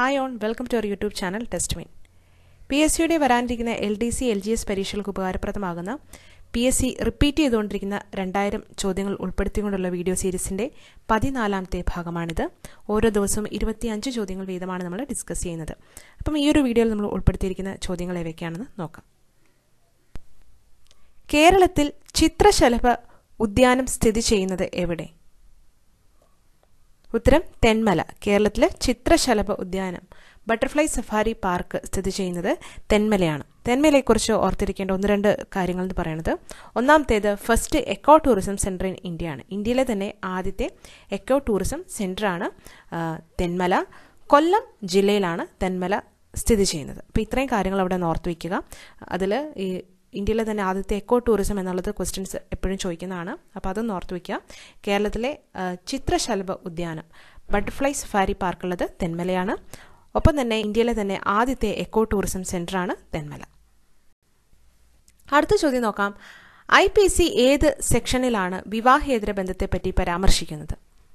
hi on welcome to our YouTube channel test win P S സിയുടെ വരാനിരിക്കുന്ന L D C L G S പരീക്ഷകൾക്ക് ഉപകാരപ്രദമാകുന്ന P S C repeat ചെയ്തുകൊണ്ടിരിക്കുന്ന രണ്ടായിരം ചോദ്യങ്ങൾ ഉൾപ്പെടുത്തിക്കൊണ്ടുള്ള വീഡിയോ സീരീസിൻ്റെ പതിനാലാമത്തെ ഭാഗമാണിത് ഓരോ ദിവസവും ഇരുപത്തിയഞ്ച് ചോദ്യങ്ങൾ വീതമാണ് നമ്മൾ ഡിസ്കസ് ചെയ്യുന്നത് അപ്പം ഈ ഒരു വീഡിയോയിൽ നമ്മൾ ഉൾപ്പെടുത്തിയിരിക്കുന്ന ചോദ്യങ്ങൾ ഏവയ്ക്കാണെന്ന് നോക്കാം കേരളത്തിൽ ചിത്രശലഭ ഉദ്യാനം സ്ഥിതി ചെയ്യുന്നത് എവിടെ ഉത്തരം തെന്മല കേരളത്തിലെ ചിത്രശലഭ ഉദ്യാനം ബട്ടർഫ്ലൈ സഫാരി പാർക്ക് സ്ഥിതി ചെയ്യുന്നത് തെന്മലയാണ് തെന്മലയെക്കുറിച്ച് ഓർത്തിരിക്കേണ്ട ഒന്ന് രണ്ട് കാര്യങ്ങൾ എന്ന് പറയുന്നത് ഒന്നാമത്തേത് first eco tourism centre in ഇന്ത്യയാണ് ഇന്ത്യയിലെ തന്നെ ആദ്യത്തെ എക്കോ ടൂറിസം സെൻറ്ററാണ് തെന്മല കൊല്ലം ജില്ലയിലാണ് തെന്മല സ്ഥിതി ചെയ്യുന്നത് അപ്പോൾ ഇത്രയും കാര്യങ്ങൾ അവിടെ ഒന്ന് ഓർത്ത് വയ്ക്കുക അതിൽ ഈ ഇന്ത്യയിലെ തന്നെ ആദ്യത്തെ എക്കോ ടൂറിസം എന്നുള്ളത് ക്വസ്റ്റ്യൻസ് എപ്പോഴും ചോദിക്കുന്നതാണ് അപ്പോൾ അതൊന്ന് ഓർത്ത് വയ്ക്കുക കേരളത്തിലെ ചിത്രശലഭ ഉദ്യാനം ബട്ടർഫ്ലൈ സഫാരി പാർക്കുള്ളത് തെന്മലയാണ് ഒപ്പം തന്നെ ഇന്ത്യയിലെ തന്നെ ആദ്യത്തെ എക്കോ ടൂറിസം സെൻ്ററാണ് തെന്മല അടുത്ത ചോദ്യം നോക്കാം ഐ പി സി ഏത് സെക്ഷനിലാണ് വിവാഹേതര ബന്ധത്തെപ്പറ്റി പരാമർശിക്കുന്നത്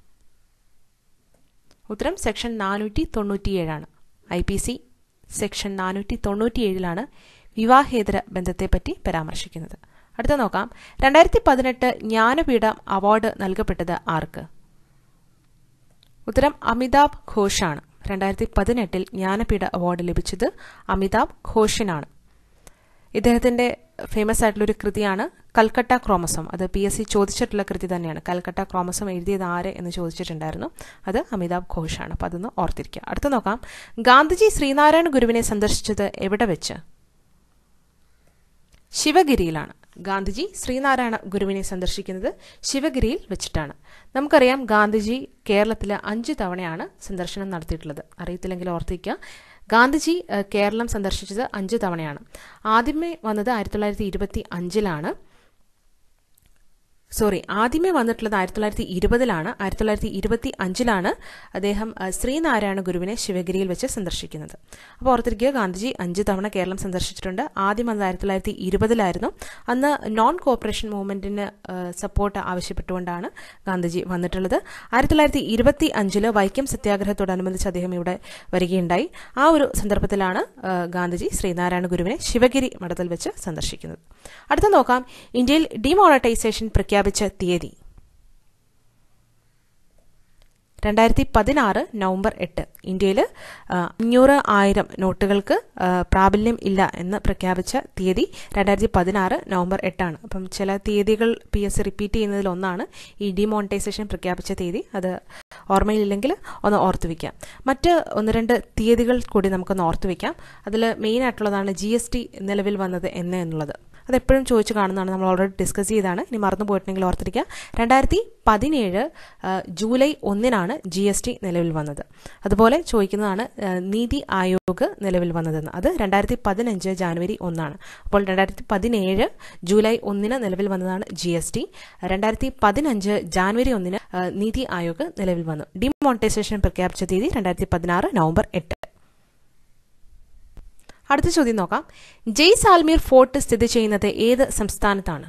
ഉത്തരം സെക്ഷൻ നാനൂറ്റി തൊണ്ണൂറ്റിയേഴാണ് ഐ പി സി സെക്ഷൻ നാനൂറ്റി തൊണ്ണൂറ്റിയേഴിലാണ് വിവാഹേതര ബന്ധത്തെപ്പറ്റി പരാമർശിക്കുന്നത് അടുത്ത നോക്കാം രണ്ടായിരത്തി പതിനെട്ട് ജ്ഞാനപീഠം അവാർഡ് നൽകപ്പെട്ടത് ആർക്ക് ഉത്തരം അമിതാഭ് ഘോഷാണ് രണ്ടായിരത്തി പതിനെട്ടിൽ ജ്ഞാനപീഠ അവാർഡ് ലഭിച്ചത് അമിതാഭ് ഘോഷിനാണ് ഇദ്ദേഹത്തിൻ്റെ ഫേമസ് ആയിട്ടുള്ളൊരു കൃതിയാണ് കൽക്കട്ട ക്രോമസം അത് പി എസ് സി ചോദിച്ചിട്ടുള്ള കൃതി തന്നെയാണ് കൽക്കട്ട ക്രോമസം എഴുതിയത് ആര് എന്ന് ചോദിച്ചിട്ടുണ്ടായിരുന്നു അത് അമിതാഭ് ഘോഷാണ് അപ്പോൾ അതൊന്ന് ഓർത്തിരിക്കുക അടുത്ത നോക്കാം ഗാന്ധിജി ശ്രീനാരായണ ഗുരുവിനെ സന്ദർശിച്ചത് എവിടെ വെച്ച് ശിവഗിരിയിലാണ് ഗാന്ധിജി ശ്രീനാരായണ ഗുരുവിനെ സന്ദർശിക്കുന്നത് ശിവഗിരിയിൽ വെച്ചിട്ടാണ് നമുക്കറിയാം ഗാന്ധിജി കേരളത്തിൽ അഞ്ച് തവണയാണ് സന്ദർശനം നടത്തിയിട്ടുള്ളത് അറിയത്തില്ലെങ്കിൽ ഓർത്തിക്കുക ഗാന്ധിജി കേരളം സന്ദർശിച്ചത് അഞ്ച് തവണയാണ് ആദ്യമേ വന്നത് ആയിരത്തി തൊള്ളായിരത്തി ഇരുപത്തി അഞ്ചിലാണ് സോറി ആദ്യമേ വന്നിട്ടുള്ളത് ആയിരത്തി തൊള്ളായിരത്തി ഇരുപതിലാണ് ആയിരത്തി തൊള്ളായിരത്തി ഇരുപത്തി അഞ്ചിലാണ് അദ്ദേഹം ശ്രീനാരായണ ഗുരുവിനെ ശിവഗിരിയിൽ വെച്ച് സന്ദർശിക്കുന്നത് അപ്പോൾ ഓർത്തിരിക്കുക ഗാന്ധിജി അഞ്ച് തവണ കേരളം സന്ദർശിച്ചിട്ടുണ്ട് ആദ്യം വന്നത് ആയിരത്തി തൊള്ളായിരത്തി ഇരുപതിലായിരുന്നു അന്ന് നോൺ കോപ്പറേഷൻ മൂവ്മെൻറ്റിന് സപ്പോർട്ട് ആവശ്യപ്പെട്ടുകൊണ്ടാണ് ഗാന്ധിജി വന്നിട്ടുള്ളത് ആയിരത്തി തൊള്ളായിരത്തി ഇരുപത്തി അഞ്ചില് വൈക്കം സത്യാഗ്രഹത്തോടനുബന്ധിച്ച് അദ്ദേഹം ഇവിടെ വരികയുണ്ടായി ആ ഒരു സന്ദർഭത്തിലാണ് ഗാന്ധിജി ശ്രീനാരായണ ഗുരുവിനെ ശിവഗിരി മഠത്തിൽ വെച്ച് സന്ദർശിക്കുന്നത് അടുത്ത നോക്കാം ഇന്ത്യയിൽ ഡിമോണറ്റൈസേഷൻ പ്രഖ്യാപിച്ചു പ്രഖ്യാപിച്ച തീയതി രണ്ടായിരത്തി പതിനാറ് നവംബർ എട്ട് ഇന്ത്യയിൽ അഞ്ഞൂറ് ആയിരം നോട്ടുകൾക്ക് പ്രാബല്യം ഇല്ല എന്ന് പ്രഖ്യാപിച്ച തീയതി രണ്ടായിരത്തി പതിനാറ് നവംബർ എട്ടാണ് അപ്പം ചില തീയതികൾ പി എസ് സി റിപ്പീറ്റ് ചെയ്യുന്നതിൽ ഒന്നാണ് ഈ ഡിമോണിറ്റൈസേഷൻ പ്രഖ്യാപിച്ച തീയതി അത് ഓർമ്മയിലില്ലെങ്കിൽ ഒന്ന് ഓർത്ത് വയ്ക്കാം മറ്റ് ഒന്ന് രണ്ട് തീയതികൾ കൂടി നമുക്കൊന്ന് ഓർത്ത് വയ്ക്കാം അതിൽ മെയിൻ ആയിട്ടുള്ളതാണ് ജി എസ് ടി നിലവിൽ വന്നത് എന്ന് എന്നുള്ളത് അതെപ്പോഴും ചോദിച്ചു കാണുന്നതാണ് നമ്മൾ ഓൾറെഡി ഡിസ്കസ് ചെയ്താണ് ഇനി മറന്നു പോയിട്ടുണ്ടെങ്കിൽ ഓർത്തിരിക്കുക രണ്ടായിരത്തി പതിനേഴ് ജൂലൈ ഒന്നിനാണ് ജി എസ് ടി നിലവിൽ വന്നത് അതുപോലെ ചോദിക്കുന്നതാണ് നീതി ആയോഗ് നിലവിൽ വന്നതെന്ന് അത് രണ്ടായിരത്തി പതിനഞ്ച് ജാനുവരി ഒന്നാണ് അപ്പോൾ രണ്ടായിരത്തി പതിനേഴ് ജൂലൈ ഒന്നിന് നിലവിൽ വന്നതാണ് ജി എസ് ടി രണ്ടായിരത്തി പതിനഞ്ച് ജാനുവരി ഒന്നിന് നീതി ആയോഗ് നിലവിൽ വന്നു ഡിമോണിറ്റൈസേഷൻ പ്രഖ്യാപിച്ച തീയതി രണ്ടായിരത്തി പതിനാറ് നവംബർ എട്ട് അടുത്ത ചോദ്യം നോക്കാം ജയ് സാൽമീർ ഫോർട്ട് സ്ഥിതി ചെയ്യുന്നത് ഏത് സംസ്ഥാനത്താണ്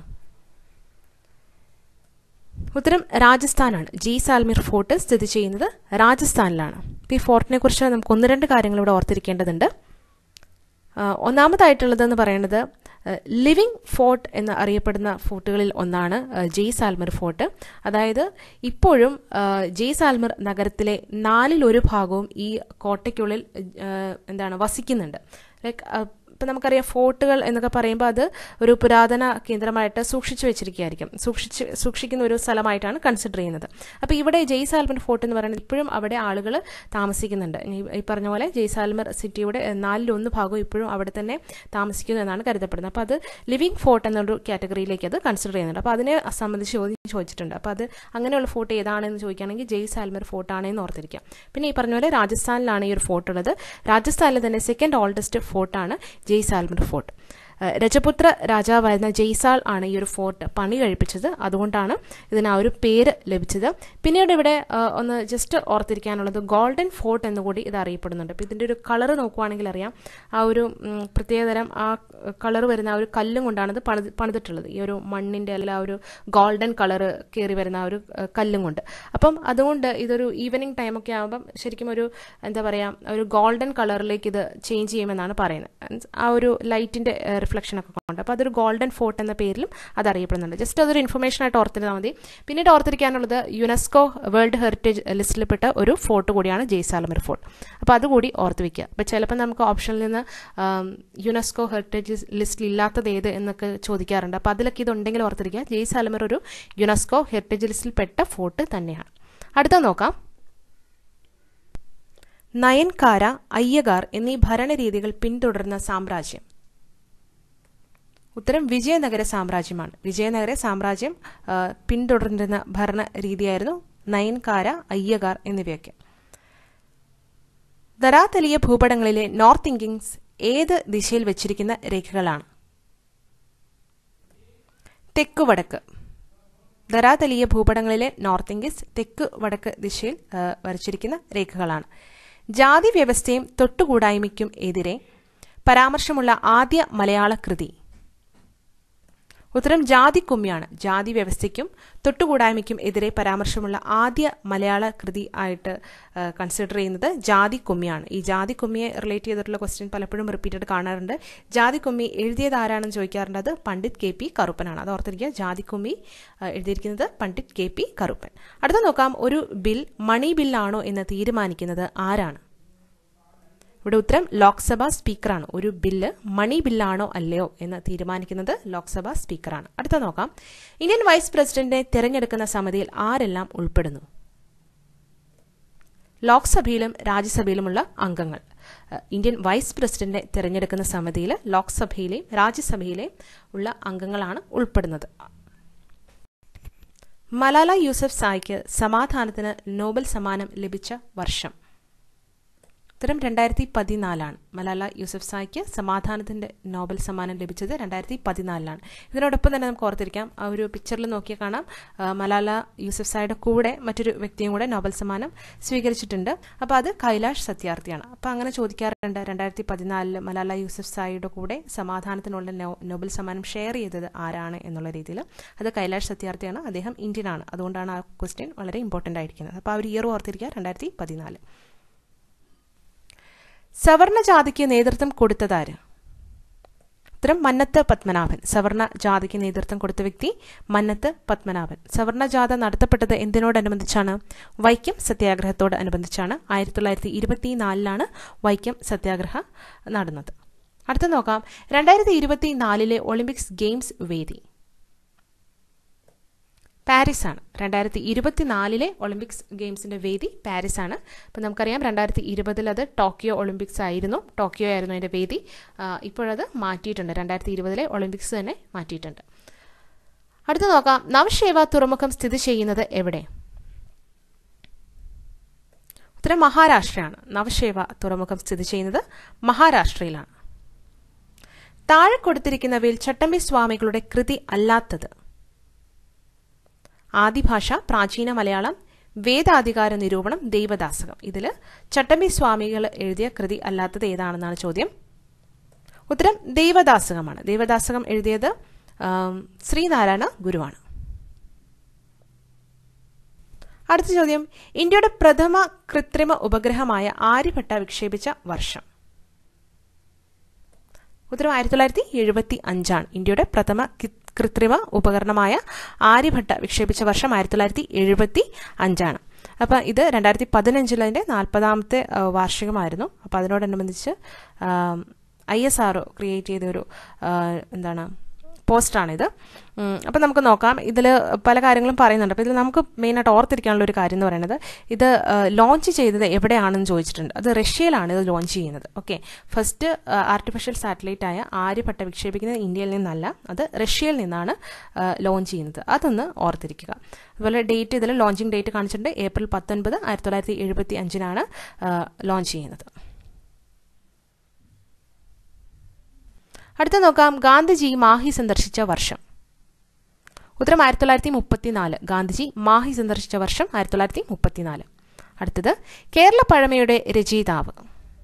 ഉത്തരം രാജസ്ഥാനാണ് ജയ് സാൽമീർ ഫോർട്ട് സ്ഥിതി ചെയ്യുന്നത് രാജസ്ഥാനിലാണ് ഈ ഫോർട്ടിനെ കുറിച്ച് നമുക്ക് ഒന്ന് രണ്ട് കാര്യങ്ങൾ ഇവിടെ ഓർത്തിരിക്കേണ്ടതുണ്ട് ഒന്നാമതായിട്ടുള്ളതെന്ന് പറയുന്നത് ലിവിങ് ഫോർട്ട് എന്ന് അറിയപ്പെടുന്ന ഫോർട്ടുകളിൽ ഒന്നാണ് ജയ് സാൽമർ ഫോർട്ട് അതായത് ഇപ്പോഴും ജയ് സാൽമർ നഗരത്തിലെ നാലിൽ ഒരു ഭാഗവും ഈ കോട്ടയ്ക്കുള്ളിൽ എന്താണ് വസിക്കുന്നുണ്ട് ലൈക്ക് ഇപ്പം നമുക്കറിയാം ഫോർട്ടുകൾ എന്നൊക്കെ പറയുമ്പോൾ അത് ഒരു പുരാതന കേന്ദ്രമായിട്ട് സൂക്ഷിച്ചു വെച്ചിരിക്കുകയായിരിക്കും സൂക്ഷിച്ച് സൂക്ഷിക്കുന്ന ഒരു സ്ഥലമായിട്ടാണ് കൺസിഡർ ചെയ്യുന്നത് അപ്പോൾ ഇവിടെ ജയ്സാൽമർ ഫോർട്ട് എന്ന് പറയുന്നത് ഇപ്പോഴും അവിടെ ആളുകൾ താമസിക്കുന്നുണ്ട് ഈ പറഞ്ഞ പോലെ ജയ്സാൽമർ സിറ്റിയുടെ നാലിലൊന്ന് ഭാഗവും ഇപ്പോഴും അവിടെ തന്നെ താമസിക്കുന്നു എന്നാണ് കരുതപ്പെടുന്നത് അപ്പോൾ അത് ലിവിങ് ഫോർട്ട് എന്നൊരു കാറ്റഗറിയിലേക്ക് അത് കൺസിഡർ ചെയ്യുന്നുണ്ട് അപ്പോൾ അതിനെ സംബന്ധിച്ച് ചോദ്യം ചോദിച്ചിട്ടുണ്ട് അപ്പോൾ അത് അങ്ങനെയുള്ള ഫോർട്ട് ഏതാണെന്ന് ചോദിക്കുകയാണെങ്കിൽ ജയ്സാൽമർ ഫോർട്ട് ആണെന്ന് ഓർത്തിരിക്കാം പിന്നെ ഈ പറഞ്ഞ പോലെ രാജസ്ഥാനിലാണ് ഈ ഒരു ഫോർട്ട് ഉള്ളത് രാജസ്ഥാനിലെ തന്നെ സെക്കൻഡ് ഓൾഡസ്റ്റ് ഫോർട്ടാണ് ജയ് സാൽമർ ഫോർട്ട് രജപുത്ര രാജാവായിരുന്ന ജയ്സാൾ ആണ് ഈ ഒരു ഫോർട്ട് പണി കഴിപ്പിച്ചത് അതുകൊണ്ടാണ് ഇതിന് ആ ഒരു പേര് ലഭിച്ചത് പിന്നീട് ഇവിടെ ഒന്ന് ജസ്റ്റ് ഓർത്തിരിക്കാനുള്ളത് ഗോൾഡൻ ഫോർട്ട് എന്നുകൂടി ഇത് അറിയപ്പെടുന്നുണ്ട് അപ്പോൾ ഇതിൻ്റെ ഒരു കളർ നോക്കുവാണെങ്കിൽ അറിയാം ആ ഒരു പ്രത്യേകതരം ആ കളർ വരുന്ന ആ ഒരു കല്ലും കൊണ്ടാണ് ഇത് പണിത് പണിതിട്ടുള്ളത് ഈ ഒരു മണ്ണിൻ്റെ അല്ല ആ ഒരു ഗോൾഡൻ കളർ കയറി വരുന്ന ആ ഒരു കല്ലും കൊണ്ട് അപ്പം അതുകൊണ്ട് ഇതൊരു ഈവനിങ് ടൈമൊക്കെ ആകുമ്പം ശരിക്കും ഒരു എന്താ പറയുക ഒരു ഗോൾഡൻ കളറിലേക്ക് ഇത് ചേഞ്ച് ചെയ്യുമെന്നാണ് പറയുന്നത് ആ ഒരു ലൈറ്റിൻ്റെ റിഫ്ലക്ഷൻ ഒക്കെ കൊണ്ട് അപ്പോൾ അതൊരു ഗോൾഡൻ ഫോർട്ട് എന്ന പേരിലും അത് അറിയപ്പെടുന്നുണ്ട് ജസ്റ്റ് അതൊരു ഇൻഫർമേഷൻ ആയിട്ട് ഓർത്തിരുന്നാൽ മതി പിന്നീട് ഓർത്തിരിക്കാനുള്ളത് യുനെസ്കോ വേൾഡ് ഹെറിറ്റേജ് ലിസ്റ്റിൽപ്പെട്ട ഒരു ഫോർട്ട് കൂടിയാണ് ജയ്സാലമർ ഫോർട്ട് അപ്പോൾ അതുകൂടി ഓർത്ത് വയ്ക്കുക അപ്പോൾ ചിലപ്പോൾ നമുക്ക് ഓപ്ഷനിൽ നിന്ന് യുനെസ്കോ ഹെറിറ്റേജ് ലിസ്റ്റിൽ ഇല്ലാത്തത് ഏത് എന്നൊക്കെ ചോദിക്കാറുണ്ട് അപ്പോൾ അതിലൊക്കെ ഇതുണ്ടെങ്കിൽ ഓർത്തിരിക്കുക ജയ്സാലമർ ഒരു യുനെസ്കോ ഹെറിറ്റേജ് ലിസ്റ്റിൽപ്പെട്ട ഫോർട്ട് തന്നെയാണ് അടുത്ത നോക്കാം നയൻകാര അയ്യഗാർ എന്നീ ഭരണരീതികൾ പിന്തുടർന്ന സാമ്രാജ്യം ഉത്തരം വിജയനഗര സാമ്രാജ്യമാണ് വിജയനഗര സാമ്രാജ്യം പിന്തുടർന്നിരുന്ന ഭരണ രീതിയായിരുന്നു നയൻകാര അയ്യഗാർ എന്നിവയൊക്കെ ധരാതലീയ ഭൂപടങ്ങളിലെ നോർത്ത് ഇന്ത്യൻസ് ഏത് ദിശയിൽ വെച്ചിരിക്കുന്ന രേഖകളാണ് തെക്കു വടക്ക് ധരാതലീയ ഭൂപടങ്ങളിലെ നോർത്ത് ഇന്ത്യൻസ് തെക്ക് വടക്ക് ദിശയിൽ വരച്ചിരിക്കുന്ന രേഖകളാണ് ജാതി വ്യവസ്ഥയും തൊട്ടുകൂടായ്മയ്ക്കും എതിരെ പരാമർശമുള്ള ആദ്യ മലയാള കൃതി ഉത്തരം ജാതി കുമ്മിയാണ് ജാതി വ്യവസ്ഥയ്ക്കും തൊട്ടുകൂടായ്മയ്ക്കും എതിരെ പരാമർശമുള്ള ആദ്യ മലയാള കൃതി ആയിട്ട് കൺസിഡർ ചെയ്യുന്നത് ജാതി കുമ്മിയാണ് ഈ ജാതി കുമ്മിയെ റിലേറ്റ് ചെയ്തിട്ടുള്ള ക്വസ്റ്റ്യൻ പലപ്പോഴും റിപ്പീറ്റഡ് കാണാറുണ്ട് ജാതി കുമ്മി എഴുതിയത് ആരാണെന്ന് ചോദിക്കാറുണ്ട് അത് പണ്ഡിറ്റ് കെ പി കറുപ്പനാണ് അത് ഓർത്തിരിക്കുക ജാതി കുമ്മി എഴുതിയിരിക്കുന്നത് പണ്ഡിറ്റ് കെ പി കറുപ്പൻ അടുത്ത നോക്കാം ഒരു ബിൽ മണി ബില്ലാണോ എന്ന് തീരുമാനിക്കുന്നത് ആരാണ് ഇവിടെ ഉത്തരം ലോക്സഭാ സ്പീക്കറാണ് ഒരു ബില്ല് മണി ബില്ലാണോ അല്ലയോ എന്ന് തീരുമാനിക്കുന്നത് ലോക്സഭാ സ്പീക്കറാണ് അടുത്ത നോക്കാം ഇന്ത്യൻ വൈസ് പ്രസിഡന്റിനെ തിരഞ്ഞെടുക്കുന്ന സമിതിയിൽ ആരെല്ലാം ഉൾപ്പെടുന്നു ലോക്സഭയിലും രാജ്യസഭയിലുമുള്ള അംഗങ്ങൾ ഇന്ത്യൻ വൈസ് പ്രസിഡന്റിനെ തിരഞ്ഞെടുക്കുന്ന സമിതിയിൽ ലോക്സഭയിലെയും രാജ്യസഭയിലെയും ഉള്ള അംഗങ്ങളാണ് ഉൾപ്പെടുന്നത് മലാല യൂസഫ് സായിക്ക് സമാധാനത്തിന് നോബൽ സമ്മാനം ലഭിച്ച വർഷം ഉത്തരം രണ്ടായിരത്തി പതിനാലാണ് മലാല യൂസഫ് സായിക്ക് സമാധാനത്തിന്റെ നോബൽ സമ്മാനം ലഭിച്ചത് രണ്ടായിരത്തി പതിനാലിലാണ് ഇതിനോടൊപ്പം തന്നെ നമുക്ക് ഓർത്തിരിക്കാം ആ ഒരു പിക്ചറിൽ നോക്കിയാൽ കാണാം മലാല യൂസഫ് സായിയുടെ കൂടെ മറ്റൊരു വ്യക്തിയും കൂടെ നോബൽ സമ്മാനം സ്വീകരിച്ചിട്ടുണ്ട് അപ്പോൾ അത് കൈലാഷ് സത്യാർത്ഥിയാണ് അപ്പോൾ അങ്ങനെ ചോദിക്കാറുണ്ട് രണ്ടായിരത്തി പതിനാലില് മലാല യൂസഫ് സായിയുടെ കൂടെ സമാധാനത്തിനുള്ള നോബൽ സമ്മാനം ഷെയർ ചെയ്തത് ആരാണ് എന്നുള്ള രീതിയിൽ അത് കൈലാഷ് സത്യാർത്ഥിയാണ് അദ്ദേഹം ഇന്ത്യനാണ് അതുകൊണ്ടാണ് ആ ക്വസ്റ്റ്യൻ വളരെ ഇമ്പോർട്ടൻ്റ് ആയിരിക്കുന്നത് അപ്പോൾ ആ ഒരു ഇയർ ഓർത്തിരിക്കുക രണ്ടായിരത്തി പതിനാല് സവർണ ജാതിക്ക് നേതൃത്വം കൊടുത്തതാര് ഉത്തരം മന്നത്ത് പത്മനാഭൻ സവർണ ജാതിക്ക് നേതൃത്വം കൊടുത്ത വ്യക്തി മന്നത്ത് പത്മനാഭൻ സവർണ ജാഥ നടത്തപ്പെട്ടത് എന്തിനോടനുബന്ധിച്ചാണ് വൈക്കം സത്യാഗ്രഹത്തോട് അനുബന്ധിച്ചാണ് ആയിരത്തി തൊള്ളായിരത്തി ഇരുപത്തിനാലിലാണ് വൈക്കം സത്യാഗ്രഹം നടന്നത് അടുത്ത നോക്കാം രണ്ടായിരത്തി ഇരുപത്തി നാലിലെ ഒളിമ്പിക്സ് ഗെയിംസ് വേദി പാരീസ് ആണ് രണ്ടായിരത്തി ഇരുപത്തിനാലിലെ ഒളിമ്പിക്സ് ഗെയിംസിന്റെ വേദി പാരീസ് ആണ് അപ്പം നമുക്കറിയാം രണ്ടായിരത്തി ഇരുപതിൽ അത് ടോക്കിയോ ഒളിമ്പിക്സ് ആയിരുന്നു ടോക്കിയോ ആയിരുന്നു അതിൻ്റെ വേദി ഇപ്പോഴത് മാറ്റിയിട്ടുണ്ട് രണ്ടായിരത്തി ഇരുപതിലെ ഒളിമ്പിക്സ് തന്നെ മാറ്റിയിട്ടുണ്ട് അടുത്ത നോക്കാം നവശേവ തുറമുഖം സ്ഥിതി ചെയ്യുന്നത് എവിടെ ഉത്തരം മഹാരാഷ്ട്രയാണ് നവശേവ തുറമുഖം സ്ഥിതി ചെയ്യുന്നത് മഹാരാഷ്ട്രയിലാണ് താഴെ കൊടുത്തിരിക്കുന്നവയിൽ ചട്ടമ്പി സ്വാമികളുടെ കൃതി അല്ലാത്തത് ആദിഭാഷ പ്രാചീന മലയാളം വേദാധികാര നിരൂപണം ദൈവദാസകം ഇതിൽ ചട്ടമ്പി സ്വാമികൾ എഴുതിയ കൃതി അല്ലാത്തത് ഏതാണെന്നാണ് ചോദ്യം ഉത്തരം ദൈവദാസകമാണ് ദൈവദാസകം എഴുതിയത് ശ്രീനാരായണ ഗുരുവാണ് അടുത്ത ചോദ്യം ഇന്ത്യയുടെ പ്രഥമ കൃത്രിമ ഉപഗ്രഹമായ ആര്യഭട്ട വിക്ഷേപിച്ച വർഷം ഉത്തരം ആയിരത്തി തൊള്ളായിരത്തി എഴുപത്തി അഞ്ചാണ് ഇന്ത്യയുടെ പ്രഥമ കൃത്രിമ ഉപകരണമായ ആര്യഭട്ട വിക്ഷേപിച്ച വർഷം ആയിരത്തി തൊള്ളായിരത്തി എഴുപത്തി അഞ്ചാണ് അപ്പം ഇത് രണ്ടായിരത്തി പതിനഞ്ചിൽ അതിൻ്റെ നാൽപ്പതാമത്തെ വാർഷികമായിരുന്നു അപ്പോൾ അതിനോടനുബന്ധിച്ച് ഐ എസ് ആർ ക്രിയേറ്റ് ചെയ്ത ഒരു എന്താണ് പോസ്റ്റാണിത് അപ്പം നമുക്ക് നോക്കാം ഇതിൽ പല കാര്യങ്ങളും പറയുന്നുണ്ട് അപ്പോൾ ഇതിൽ നമുക്ക് മെയിനായിട്ട് ഓർത്തിരിക്കാനുള്ള ഒരു കാര്യം എന്ന് പറയുന്നത് ഇത് ലോഞ്ച് ചെയ്തത് എവിടെയാണെന്ന് ചോദിച്ചിട്ടുണ്ട് അത് റഷ്യയിലാണ് ഇത് ലോഞ്ച് ചെയ്യുന്നത് ഓക്കെ ഫസ്റ്റ് ആർട്ടിഫിഷ്യൽ സാറ്റലൈറ്റ് ആയ ആര്യഭട്ട വിക്ഷേപിക്കുന്നത് ഇന്ത്യയിൽ നിന്നല്ല അത് റഷ്യയിൽ നിന്നാണ് ലോഞ്ച് ചെയ്യുന്നത് അതൊന്ന് ഓർത്തിരിക്കുക അതുപോലെ ഡേറ്റ് ഇതിൽ ലോഞ്ചിങ് ഡേറ്റ് കാണിച്ചിട്ടുണ്ട് ഏപ്രിൽ പത്തൊൻപത് ആയിരത്തി തൊള്ളായിരത്തി എഴുപത്തി അഞ്ചിനാണ് ലോഞ്ച് ചെയ്യുന്നത് അടുത്ത നോക്കാം ഗാന്ധിജി മാഹി സന്ദർശിച്ച വർഷം ഉത്തരം ആയിരത്തി തൊള്ളായിരത്തി മുപ്പത്തിനാല് ഗാന്ധിജി മാഹി സന്ദർശിച്ച വർഷം ആയിരത്തി തൊള്ളായിരത്തി മുപ്പത്തിനാല് അടുത്തത് കേരള പഴമയുടെ രചയിതാവ്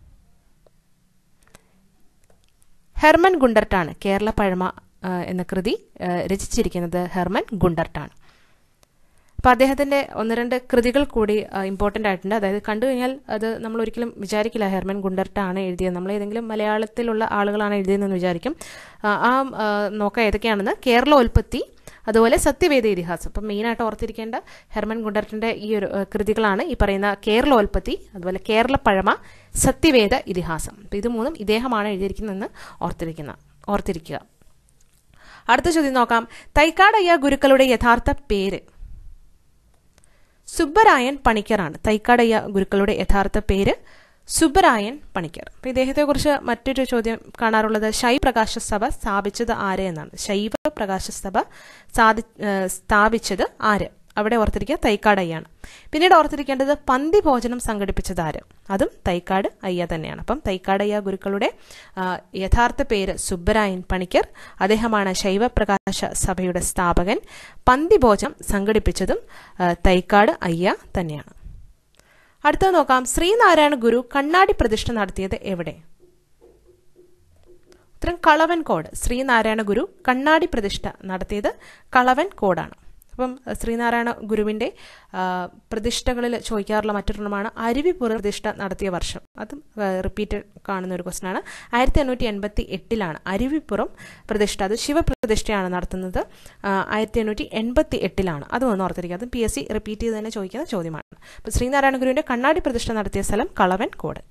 ഹെർമൻ ഗുണ്ടർട്ടാണ് കേരള പഴമ ആ, എന്ന കൃതി ആ, രചിച്ചിരിക്കുന്നത് ഹെർമൻ ഗുണ്ടർട്ടാണ് അപ്പോൾ അദ്ദേഹത്തിൻ്റെ ഒന്ന് രണ്ട് കൃതികൾ കൂടി ഇമ്പോർട്ടൻ്റ് ആയിട്ടുണ്ട് അതായത് കണ്ടു കഴിഞ്ഞാൽ അത് നമ്മൾ ഒരിക്കലും വിചാരിക്കില്ല ഹെർമൻ ഗുണ്ടർട്ടാണ് എഴുതിയത് നമ്മൾ ഏതെങ്കിലും മലയാളത്തിലുള്ള ആളുകളാണ് എഴുതിയതെന്ന് വിചാരിക്കും ആ, ആ ആ, നോക്കാം ഏതൊക്കെയാണെന്ന് കേരളോൽപ്പത്തി അതുപോലെ സത്യവേദ ഇതിഹാസം അപ്പം മെയിനായിട്ട് ഓർത്തിരിക്കേണ്ട ഹെർമൻ ഗുണ്ടർട്ടിൻ്റെ ഈ ഒരു ആ, കൃതികളാണ് ഈ പറയുന്ന കേരളോൽപ്പത്തി അതുപോലെ കേരള പഴമ സത്യവേദ ഇതിഹാസം അപ്പം ഇത് മൂന്നും ഇദ്ദേഹമാണ് എഴുതിയിരിക്കുന്നതെന്ന് ഓർത്തിരിക്കുന്ന ഓർത്തിരിക്കുക അടുത്ത ചോദ്യം നോക്കാം തൈക്കാടയ്യ ഗുരുക്കളുടെ യഥാർത്ഥ പേര് സുബ്ബരായൻ പണിക്കറാണ് തൈക്കാടയ്യ ഗുരുക്കളുടെ യഥാർത്ഥ പേര് സുബ്ബരായൻ പണിക്കർ അപ്പോൾ ഇദ്ദേഹത്തെക്കുറിച്ച് മറ്റൊരു ചോദ്യം കാണാറുള്ളത് ശൈവ പ്രകാശ സഭ സ്ഥാപിച്ചത് ആര് എന്നാണ് ശൈവ പ്രകാശ സഭ സാധി ഏഹ് സ്ഥാപിച്ചത് ആര് അവിടെ ഓർത്തിരിക്കുക തൈക്കാട് പിന്നീട് ഓർത്തിരിക്കേണ്ടത് പന്തി ഭോജനം സംഘടിപ്പിച്ചത് ആര് അതും തൈക്കാട് അയ്യ തന്നെയാണ് അപ്പം തൈക്കാട് അയ്യ ഗുരുക്കളുടെ ആ, യഥാർത്ഥ പേര് സുബ്ബരായൻ പണിക്കർ അദ്ദേഹമാണ് ശൈവപ്രകാശ സഭയുടെ സ്ഥാപകൻ പന്തി ഭോജനം സംഘടിപ്പിച്ചതും ആ, തൈക്കാട് അയ്യ തന്നെയാണ് അടുത്തത് നോക്കാം ശ്രീനാരായണ ഗുരു കണ്ണാടി പ്രതിഷ്ഠ നടത്തിയത് എവിടെ ഉത്തരം കളവൻകോട് ശ്രീനാരായണ ഗുരു കണ്ണാടി പ്രതിഷ്ഠ നടത്തിയത് കളവൻകോടാണ് അപ്പം അഹ് ശ്രീനാരായണ ഗുരുവിൻ്റെ ആ, പ്രതിഷ്ഠകളിൽ ചോദിക്കാറുള്ള മറ്റൊരെണ്ണമാണ് അരുവിപ്പുറ പ്രതിഷ്ഠ നടത്തിയ വർഷം അതും റിപ്പീറ്റഡ് കാണുന്ന ഒരു ക്വസ്റ്റൻ ആണ് ആയിരത്തി എണ്ണൂറ്റി എൺപത്തി എട്ടിലാണ് അരുവിപ്പുറം പ്രതിഷ്ഠ അത് ശിവപ്രതിഷ്ഠയാണ് നടത്തുന്നത് ആ, ആയിരത്തി എണ്ണൂറ്റി എൺപത്തി എട്ടിലാണ് അതും ഒന്ന് ഓർത്തിരിക്കുക അത് പി എസ് സി റിപ്പീറ്റ് ചെയ്ത് തന്നെ ചോദിക്കുന്ന ചോദ്യമാണ് അപ്പോൾ ശ്രീനാരായണ ഗുരുവിൻ്റെ കണ്ണാടി പ്രതിഷ്ഠ നടത്തിയ സ്ഥലം കളവൻകോട്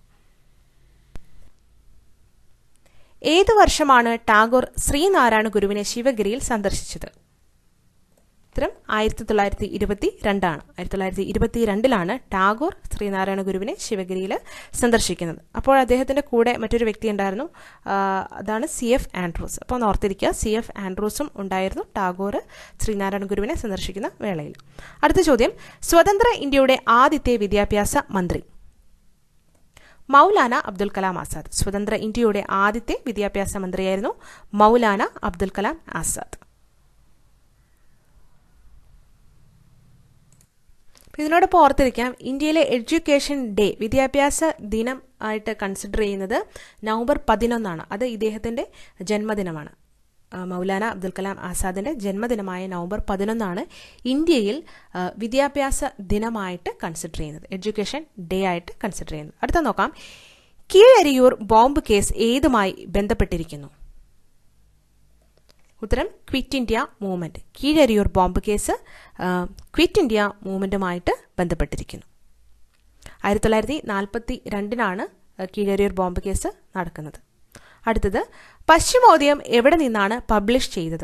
ഏതു വർഷമാണ് ടാഗോർ ശ്രീനാരായണ ഗുരുവിനെ ശിവഗിരിയിൽ സന്ദർശിച്ചത് ഉത്തരം ആയിരത്തി തൊള്ളായിരത്തി ഇരുപത്തി രണ്ടാണ് ആയിരത്തി തൊള്ളായിരത്തി ഇരുപത്തി രണ്ടിലാണ് ടാഗോർ ശ്രീനാരായണ ഗുരുവിനെ ശിവഗിരിയിൽ സന്ദർശിക്കുന്നത് അപ്പോൾ അദ്ദേഹത്തിന്റെ കൂടെ മറ്റൊരു വ്യക്തി ഉണ്ടായിരുന്നു ആ, അതാണ് സി എഫ് ആൻഡ്രൂസ് അപ്പോൾ ഒന്ന് ഓർത്തിരിക്കുക സി എഫ് ആൻഡ്രൂസും ഉണ്ടായിരുന്നു ടാഗോർ ശ്രീനാരായണ ഗുരുവിനെ സന്ദർശിക്കുന്ന വേളയിൽ അടുത്ത ചോദ്യം സ്വതന്ത്ര ഇന്ത്യയുടെ ആദ്യത്തെ വിദ്യാഭ്യാസ മന്ത്രി മൗലാന അബ്ദുൽ കലാം ആസാദ് സ്വതന്ത്ര ഇന്ത്യയുടെ ആദ്യത്തെ വിദ്യാഭ്യാസ മന്ത്രിയായിരുന്നു മൗലാന അബ്ദുൽ കലാം ആസാദ് അപ്പോൾ ഇതിനോടൊപ്പം ഓർത്തിരിക്കാം ഇന്ത്യയിലെ എഡ്യൂക്കേഷൻ ഡേ വിദ്യാഭ്യാസ ദിനം ആയിട്ട് കൺസിഡർ ചെയ്യുന്നത് നവംബർ പതിനൊന്നാണ് അത് ഇദ്ദേഹത്തിൻ്റെ ജന്മദിനമാണ് ആ, മൗലാന അബ്ദുൽ കലാം ആസാദിൻ്റെ ജന്മദിനമായ നവംബർ പതിനൊന്നാണ് ഇന്ത്യയിൽ ആ, വിദ്യാഭ്യാസ ദിനമായിട്ട് കൺസിഡർ ചെയ്യുന്നത് എഡ്യൂക്കേഷൻ ഡേ ആയിട്ട് കൺസിഡർ ചെയ്യുന്നത് അടുത്ത നോക്കാം കീഴരിയൂർ ബോംബ് കേസ് ഏതുമായി ബന്ധപ്പെട്ടിരിക്കുന്നു ഉത്തരം quit India movement Keezhariyur bomb case ആ, ക്വിറ്റ് ഇന്ത്യ മൂവ്മെന്റുമായിട്ട് ബന്ധപ്പെട്ടിരിക്കുന്നു ആയിരത്തി തൊള്ളായിരത്തി നാൽപ്പത്തി രണ്ടിനാണ് കീഴരിയൂർ ബോംബ് കേസ് നടക്കുന്നത് അടുത്തത് പശ്ചിമോദയം എവിടെ നിന്നാണ് പബ്ലിഷ് ചെയ്തത്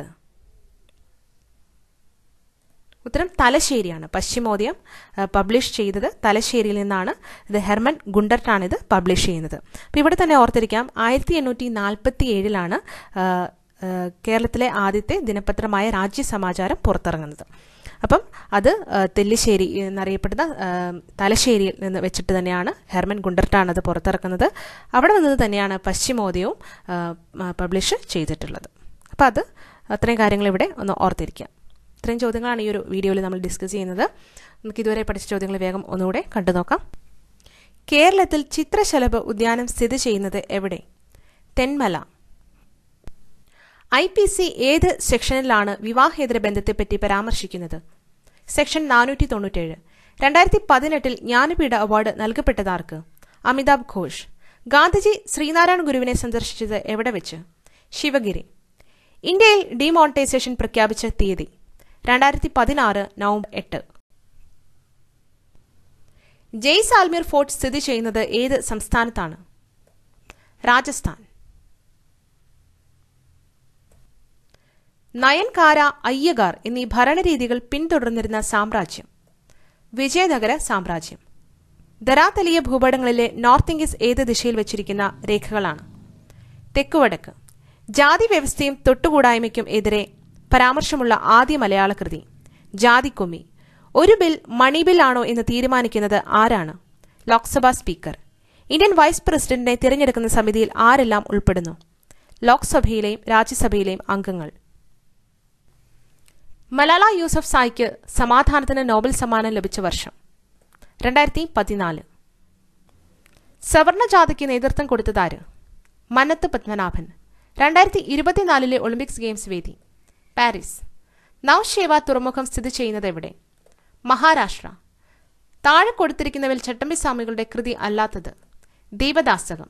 ഉത്തരം തലശ്ശേരിയാണ് പശ്ചിമോദയം ആ, പബ്ലിഷ് ചെയ്തത് തലശ്ശേരിയിൽ നിന്നാണ് ഇത് ഹെർമൻ ഗുണ്ടർട്ടാണ് ഇത് പബ്ലിഷ് ചെയ്യുന്നത് അപ്പോൾ ഇവിടെ തന്നെ ഓർത്തിരിക്കാം ആയിരത്തി എണ്ണൂറ്റി നാൽപ്പത്തി ഏഴിലാണ് കേരളത്തിലെ ആദ്യത്തെ ദിനപത്രമായ രാജ്യസമാചാരം പുറത്തിറങ്ങുന്നത് അപ്പം അത് ആ, തെല്ലിശ്ശേരി എന്നറിയപ്പെടുന്ന ആ, തലശ്ശേരിയിൽ നിന്ന് വെച്ചിട്ട് തന്നെയാണ് ഹെർമൻ ഗുണ്ടർട്ടാണ് അത് പുറത്തിറക്കുന്നത് അവിടെ നിന്ന് തന്നെയാണ് പശ്ചിമോദയവും പബ്ലിഷ് ചെയ്തിട്ടുള്ളത് അപ്പോൾ അത് അത്രയും കാര്യങ്ങൾ ഇവിടെ ഒന്ന് ഓർത്തിരിക്കുക ഇത്രയും ചോദ്യങ്ങളാണ് ഈ ഒരു വീഡിയോയിൽ നമ്മൾ ഡിസ്കസ് ചെയ്യുന്നത് നമുക്ക് ഇതുവരെ പഠിച്ച ചോദ്യങ്ങൾ വേഗം ഒന്നുകൂടെ കണ്ടു നോക്കാം കേരളത്തിൽ ചിത്രശലഭ ഉദ്യാനം സ്ഥിതി ചെയ്യുന്നത് എവിടെ തെന്മല ഐ പി സി ഏത് സെക്ഷനിലാണ് വിവാഹേതര ബന്ധത്തെപ്പറ്റി പരാമർശിക്കുന്നത് സെക്ഷൻ നാനൂറ്റി തൊണ്ണൂറ്റേഴ് രണ്ടായിരത്തി പതിനെട്ടിൽ ജ്ഞാനപീഠ അവാർഡ് നൽകപ്പെട്ടതാർക്ക് അമിതാഭ് ഘോഷ് ഗാന്ധിജി ശ്രീനാരായണ ഗുരുവിനെ സന്ദർശിച്ചത് എവിടെ വെച്ച് ശിവഗിരി ഇന്ത്യയിൽ ഡിമോണിറ്റൈസേഷൻ പ്രഖ്യാപിച്ച തീയതി രണ്ടായിരത്തി പതിനാറ് നവംബർ എട്ട് ജയ്സാൽമീർ ഫോർട്ട് സ്ഥിതി ചെയ്യുന്നത് ഏത് സംസ്ഥാനത്താണ് രാജസ്ഥാൻ നയൻകാര അയ്യഗാർ എന്നീ ഭരണരീതികൾ പിന്തുടർന്നിരുന്ന സാമ്രാജ്യം വിജയനഗര സാമ്രാജ്യം ധരാതലീയ ഭൂപടങ്ങളിലെ നോർത്ത് ഇംഗീസ് ഏത് ദിശയിൽ വെച്ചിരിക്കുന്ന രേഖകളാണ് തെക്കുവടക്ക് ജാതി വ്യവസ്ഥയും തൊട്ടുകൂടായ്മയ്ക്കും എതിരെ പരാമർശമുള്ള ആദ്യ മലയാള കൃതി ജാതിക്കൊമ്മി ഒരു ബിൽ മണി ബിൽ ആണോ എന്ന് തീരുമാനിക്കുന്നത് ആരാണ് ലോക്സഭാ സ്പീക്കർ ഇന്ത്യൻ വൈസ് പ്രസിഡന്റിനെ തിരഞ്ഞെടുക്കുന്ന സമിതിയിൽ ആരെല്ലാം ഉൾപ്പെടുന്നു ലോക്സഭയിലെയും രാജ്യസഭയിലെയും അംഗങ്ങൾ മലാല യൂസഫ് സായിക്ക് സമാധാനത്തിന് നോബൽ സമ്മാനം ലഭിച്ച വർഷം രണ്ടായിരത്തി പതിനാല് സവർണ ജാഥയ്ക്ക് നേതൃത്വം കൊടുത്തതാര് മന്നത്ത് പത്മനാഭൻ രണ്ടായിരത്തി ഇരുപത്തിനാലിലെ ഒളിമ്പിക്സ് ഗെയിംസ് വേദി പാരീസ് നവശേവ തുറമുഖം സ്ഥിതി ചെയ്യുന്നത് എവിടെ മഹാരാഷ്ട്ര താഴെ കൊടുത്തിരിക്കുന്നവയിൽ ചട്ടമ്പി സ്വാമികളുടെ കൃതി അല്ലാത്തത് ദീപദാസകം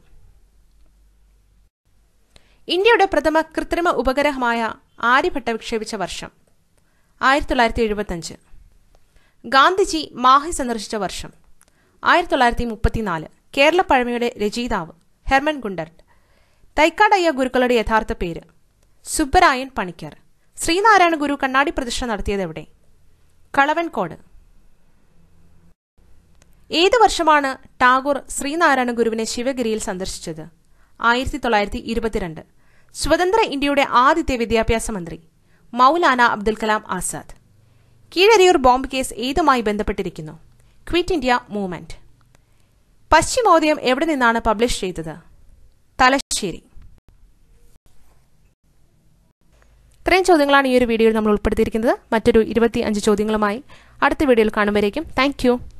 ഇന്ത്യയുടെ പ്രഥമ കൃത്രിമ ഉപഗ്രഹമായ ആര്യഭട്ട വിക്ഷേപിച്ച വർഷം ആയിരത്തി തൊള്ളായിരത്തി എഴുപത്തഞ്ച് ഗാന്ധിജി മാഹി സന്ദർശിച്ച വർഷം ആയിരത്തി തൊള്ളായിരത്തി മുപ്പത്തിനാല് കേരള പഴമയുടെ രചയിതാവ് ഹെർമൻ ഗുണ്ടർട്ട് തൈക്കാടയ്യ ഗുരുക്കളുടെ യഥാർത്ഥ പേര് സുബ്ബരായൻ പണിക്കർ ശ്രീനാരായണ ഗുരു കണ്ണാടി പ്രതിഷ്ഠ നടത്തിയത് എവിടെ കളവൻകോട് ഏത് വർഷമാണ് ടാഗോർ ശ്രീനാരായണ ഗുരുവിനെ ശിവഗിരിയിൽ സന്ദർശിച്ചത് ആയിരത്തി തൊള്ളായിരത്തി ഇരുപത്തിരണ്ട് സ്വതന്ത്ര ഇന്ത്യയുടെ ആദ്യത്തെ വിദ്യാഭ്യാസ മന്ത്രി മൗലാന അബ്ദുൽ കലാം ആസാദ് കീഴരിയൂർ ബോംബ് കേസ് ഏതുമായി ബന്ധപ്പെട്ടിരിക്കുന്നു ക്വിറ്റ് ഇന്ത്യ മൂവ്മെന്റ് പശ്ചിമോദയം എവിടെ നിന്നാണ് പബ്ലിഷ് ചെയ്തത് തലശ്ശേരി ഇത്രയും ചോദ്യങ്ങളാണ് ഈ ഒരു വീഡിയോയിൽ നമ്മൾ ഉൾപ്പെടുത്തിയിരിക്കുന്നത് മറ്റൊരു ഇരുപത്തി അഞ്ച് ചോദ്യങ്ങളുമായി അടുത്ത വീഡിയോയിൽ കാണുമ്പോഴേക്കും താങ്ക്